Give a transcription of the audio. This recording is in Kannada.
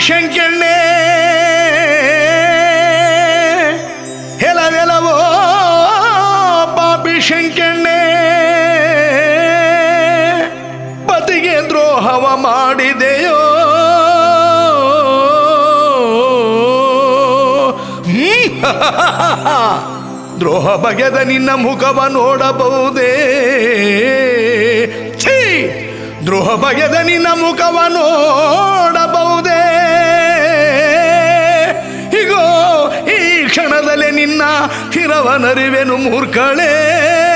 ಶಂಕೆಣ್ಣೆ ಹೆಲವೆಲವೋ ಪಾಪಿ ಶಂಕೆಣ್ಣೆ ಪತಿಗೆ ದ್ರೋಹವ ಮಾಡಿದೆಯೋ ಹ್ಮ್. ದ್ರೋಹ ಬಗೆದ ನಿನ್ನ ಮುಖವ ನೋಡಬಹುದೇ ಛೀ ದ್ರೋಹ ಬಗೆದ ನಿನ್ನ ಮುಖವ ನೋಡಬಹುದೇ ಹೀಗೋ ಈ ಕ್ಷಣದಲ್ಲೇ ನಿನ್ನ ಹಿರವನರಿವೆನು ಮೂರ್ಖಳೇ